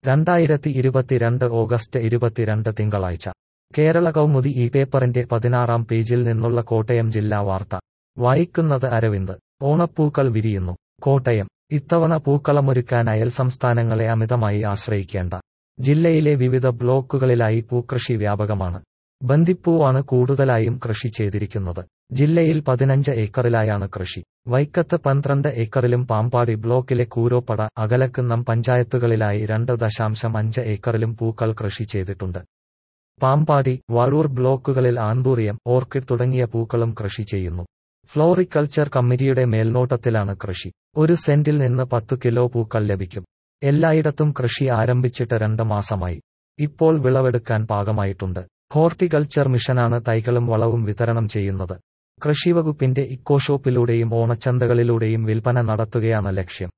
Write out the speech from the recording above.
രണ്ടായിരത്തി ഇരുപത്തിരണ്ട് ഓഗസ്റ്റ് ഇരുപത്തിരണ്ട് തിങ്കളാഴ്ച കേരള കൗമുദി ഈ പേപ്പറിന്റെ പതിനാറാം പേജിൽ നിന്നുള്ള കോട്ടയം ജില്ലാ വാർത്ത വായിക്കുന്നത് അരവിന്ദ് ഓണപ്പൂക്കൾ വിരിയുന്നു കോട്ടയം ഇത്തവണ പൂക്കളമൊരുക്കാൻ അയൽ സംസ്ഥാനങ്ങളെ അമിതമായി ആശ്രയിക്കേണ്ട ജില്ലയിലെ വിവിധ ബ്ലോക്കുകളിലായി പൂക്കൃഷി വ്യാപകമാണ് ബന്ദിപ്പൂവാണ് കൂടുതലായും കൃഷി ചെയ്തിരിക്കുന്നത് ജില്ലയിൽ പതിനഞ്ച് ഏക്കറിലായാണ് കൃഷി വൈക്കത്ത് പന്ത്രണ്ട് ഏക്കറിലും പാമ്പാടി ബ്ലോക്കിലെ കൂരോപ്പട അകലക്കുന്നം പഞ്ചായത്തുകളിലായി രണ്ട് ദശാംശം അഞ്ച് ഏക്കറിലും പൂക്കൾ കൃഷി ചെയ്തിട്ടുണ്ട് പാമ്പാടി വാഴൂർ ബ്ലോക്കുകളിൽ ആന്തൂറിയം ഓർക്കിഡ് തുടങ്ങിയ പൂക്കളും കൃഷി ചെയ്യുന്നു ഫ്ലോറിക്കൾച്ചർ കമ്മിറ്റിയുടെ മേൽനോട്ടത്തിലാണ് കൃഷി ഒരു സെന്റിൽ നിന്ന് പത്തു കിലോ പൂക്കൾ ലഭിക്കും എല്ലായിടത്തും കൃഷി ആരംഭിച്ചിട്ട് രണ്ട് മാസമായി ഇപ്പോൾ വിളവെടുക്കാൻ പാകമായിട്ടുണ്ട് ഹോർട്ടിക്കൾച്ചർ മിഷനാണ് തൈകളും വളവും വിതരണം ചെയ്യുന്നത് കൃഷിവകുപ്പിന്റെ ഇക്കോഷോപ്പിലൂടെയും ഓണച്ചന്തകളിലൂടെയും വിൽപ്പന നടത്തുകയാണ് ലക്ഷ്യം